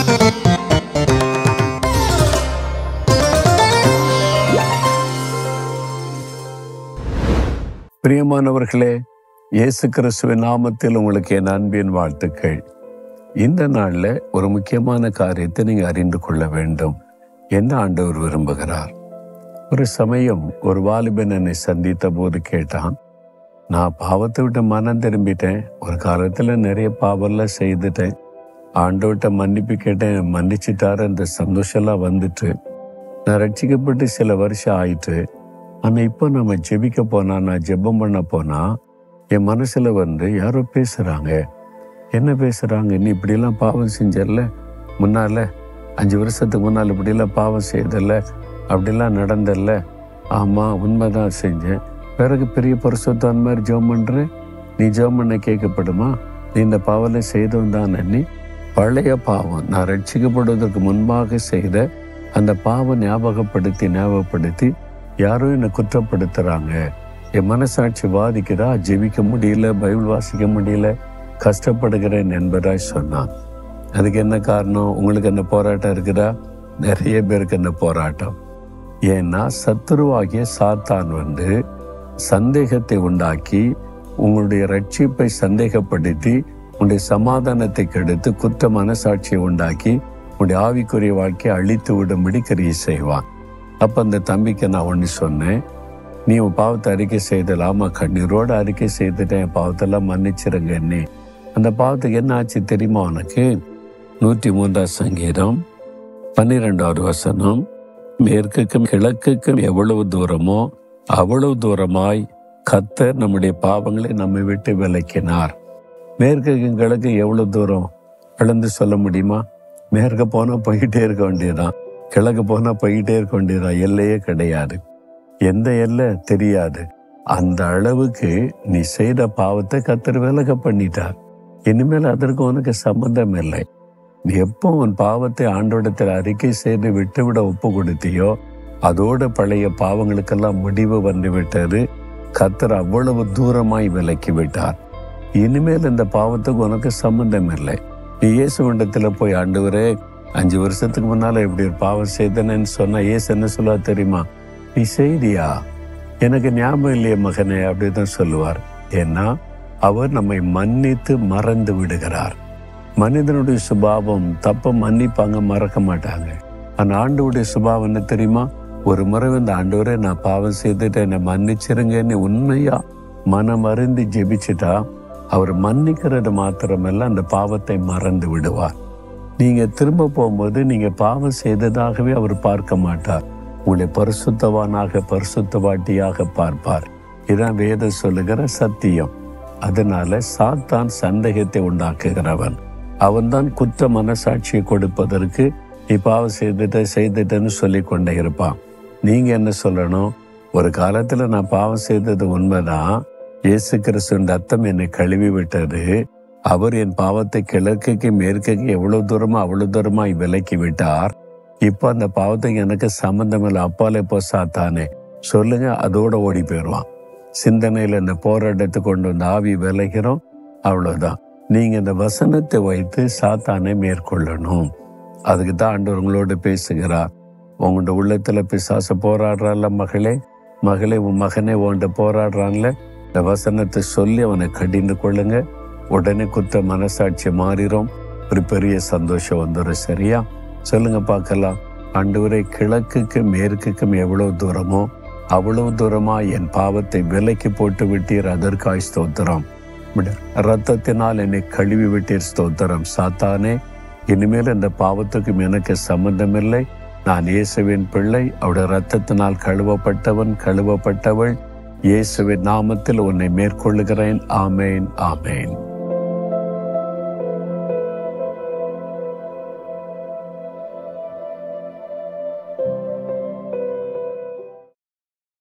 பிரியமானவர்களே இயேசு கிறிஸ்துவின் நாமத்தில் உங்களுக்கு என் அன்பின் வாழ்த்துக்கள் இந்த நாள்ல ஒரு முக்கியமான காரியத்தை நீங்க அறிந்து கொள்ள வேண்டும் என்ன ஆண்டவர் விரும்புகிறார் ஒரு சமயம் ஒரு வாலிபன் என்னை சந்தித்த போது கேட்டான் நான் பாவத்தை விட்டு மனம் திரும்பிட்டேன் ஒரு காலத்துல நிறைய பாவம்லாம் செய்துட்டேன் ஆண்டவர்கிட்ட மன்னிப்பு கேட்டேன் மன்னிச்சிட்டாரு அந்த சந்தோஷம்லாம் வந்துட்டு நான் ரட்சிக்கப்பட்டு சில வருஷம் ஆயிட்டு ஆனா இப்போ நம்ம ஜெபிக்க போனா நான் ஜெபம் பண்ண போனா என் மனசுல வந்து யாரோ பேசுறாங்க என்ன பேசுறாங்க நீ இப்படிலாம் பாவம் செஞ்சல முன்னால அஞ்சு வருஷத்துக்கு முன்னால் இப்படிலாம் பாவம் செய்தல அப்படிலாம் நடந்தல்ல ஆமா உண்மைதான் செஞ்சேன் பிறகு பெரிய பரிசுத்தான் மாதிரி ஜெபம் பண்ற நீ ஜெபம் பண்ண கேட்கப்படுமா நீ இந்த பாவலை செய்தவன் தான் நீ பழைய பாவம் நான் ரட்சிக்கப்படுவதற்கு முன்பாக செய்த அந்த பாவம் ஞாபகப்படுத்தி ஞாபகப்படுத்தி யாரோ என்னை குற்றப்படுத்துறாங்க என் மனசாட்சி வாதிக்குதா ஜெபிக்க முடியல பைபிள் வாசிக்க முடியல கஷ்டப்படுகிறேன் என்பதாய் சொன்னான் அதுக்கு என்ன காரணம் உங்களுக்கு என்ன போராட்டம் இருக்குதா நிறைய பேருக்கு என்ன போராட்டம் ஏன்னா சத்துருவாகிய சாத்தான் வந்து சந்தேகத்தை உண்டாக்கி உங்களுடைய ரட்சிப்பை சந்தேகப்படுத்தி உங்களுடைய சமாதானத்தை கெடுத்து குற்ற மனசாட்சியை உண்டாக்கி உங்களுடைய ஆவிக்குரிய வாழ்க்கையை அழித்து விடும்படி கிரியை செய்வான் அப்ப அந்த தம்பிக்கு நான் ஒன்று சொன்னேன் நீ உன் பாவத்தை அறிக்கை செய்தல ஆமா கண்ணீரோடு அறிக்கை செய்துட்டேன் என் பாவத்தெல்லாம் மன்னிச்சிருங்க என்னே அந்த பாவத்துக்கு என்ன ஆச்சு தெரியுமா உனக்கு நூற்றி மூன்றாம் சங்கீதம் பன்னிரெண்டாவது வசனம் மேற்குக்கும் கிழக்குக்கும் எவ்வளவு தூரமோ அவ்வளவு தூரமாய் கத்தர் நம்முடைய பாவங்களை நம்மை விட்டு விலக்கினார் மேற்குக்கும் கிழக்கு எவ்வளவு தூரம் அளந்து சொல்ல முடியுமா மேற்க போனா போயிட்டே இருக்க வேண்டியதுதான் கிழக்கு போனா போயிட்டே இருக்க வேண்டியதுதான் எல்லையே கிடையாது எந்த எல்லை தெரியாது அந்த அளவுக்கு நீ செய்த பாவத்தை கத்தர் விலக பண்ணிட்டார் இனிமேல் அதற்கு உனக்கு சம்பந்தம் இல்லை நீ எப்போ உன் பாவத்தை ஆண்டோடத்தில் அறிக்கை செய்து விட்டுவிட ஒப்பு கொடுத்தியோ அதோட பழைய பாவங்களுக்கெல்லாம் முடிவு வந்து விட்டது கத்தர் அவ்வளவு தூரமாய் விலக்கி விட்டார் இனிமேல் இந்த பாவத்துக்கு உனக்கு சம்பந்தம் இல்லை நீ இயேசுவண்டத்தில் போய் ஆண்டவரே அஞ்சு வருஷத்துக்கு முன்னால இப்படி ஒரு பாவம் செய்தனேன்னு சொன்னா ஏசு என்ன சொல்லுவா தெரியுமா நீ செய்தியா எனக்கு ஞாபகம் இல்லையே மகனே அப்படிதான் சொல்லுவார் ஏன்னா அவர் நம்மை மன்னித்து மறந்து விடுகிறார் மனிதனுடைய சுபாவம் தப்ப மன்னிப்பாங்க மறக்க மாட்டாங்க ஆனா ஆண்டவுடைய சுபாவம் என்ன தெரியுமா ஒரு முறை வந்து ஆண்டவரே நான் பாவம் செய்துட்டு என்னை மன்னிச்சிருங்கன்னு உண்மையா மனம் அருந்தி ஜெபிச்சுட்டா அவர் மன்னிக்கிறது மாத்திரமல்ல அந்த பாவத்தை மறந்து விடுவார் நீங்க திரும்ப போகும்போது நீங்க பாவம் செய்ததாகவே அவர் பார்க்க மாட்டார் உங்களை பரிசுத்தவானாக பரிசுத்தவாட்டியாக பார்ப்பார் இதான் வேத சொல்லுகிற சத்தியம் அதனால சாத்தான் சந்தேகத்தை உண்டாக்குகிறவன் அவன்தான் குற்ற மனசாட்சியை கொடுப்பதற்கு நீ பாவம் செய்துட்ட செய்துட்டேன்னு சொல்லி கொண்டே இருப்பான் நீங்க என்ன சொல்லணும் ஒரு காலத்துல நான் பாவம் செய்தது உண்மைதான் இயேசு கிறிஸ்துவின் ரத்தம் என்னை கழுவி விட்டது அவர் என் பாவத்தை கிழக்குக்கு மேற்குக்கு எவ்வளவு தூரமா அவ்வளவு தூரமாய் விலக்கி விட்டார் இப்போ அந்த பாவத்துக்கு எனக்கு சம்பந்தம் இல்லை அப்பாலே போ சாத்தானே சொல்லுங்க அதோட ஓடி போயிடுவான் சிந்தனையில இந்த போராட்டத்தை கொண்டு வந்து ஆவி விளைகிறோம் அவ்வளவுதான் நீங்க இந்த வசனத்தை வைத்து சாத்தானை மேற்கொள்ளணும் அதுக்கு தான் ஆண்டவர் உங்களோட பேசுகிறார் உங்களோட உள்ளத்துல பிசாச போராடுறான்ல மகளே மகளே உன் மகனே உன்கிட்ட போராடுறான்ல இந்த வசனத்தை சொல்லி அவனை கடிந்து கொள்ளுங்க உடனே குற்ற மனசாட்சி மாறிடும் ஒரு பெரிய சந்தோஷம் வந்துடும் சரியா சொல்லுங்க பார்க்கலாம் ஆண்டவரே கிழக்குக்கும் மேற்குக்கும் எவ்வளவு தூரமோ அவ்வளவு தூரமா என் பாவத்தை விலைக்கு போட்டு விட்டீர் அதற்காய் ஸ்தோத்திரம் ரத்தத்தினால் என்னை கழுவி விட்டீர் ஸ்தோத்திரம் சாத்தானே இனிமேல் இந்த பாவத்துக்கும் எனக்கு சம்பந்தமில்லை நான் இயேசுவின் பிள்ளை அவருடைய ரத்தத்தினால் கழுவப்பட்டவன் கழுவப்பட்டவள் இயேசுவின் நாமத்தில் உன்னை மேற்கொள்ளுகிறேன் ஆமேன் ஆமேன்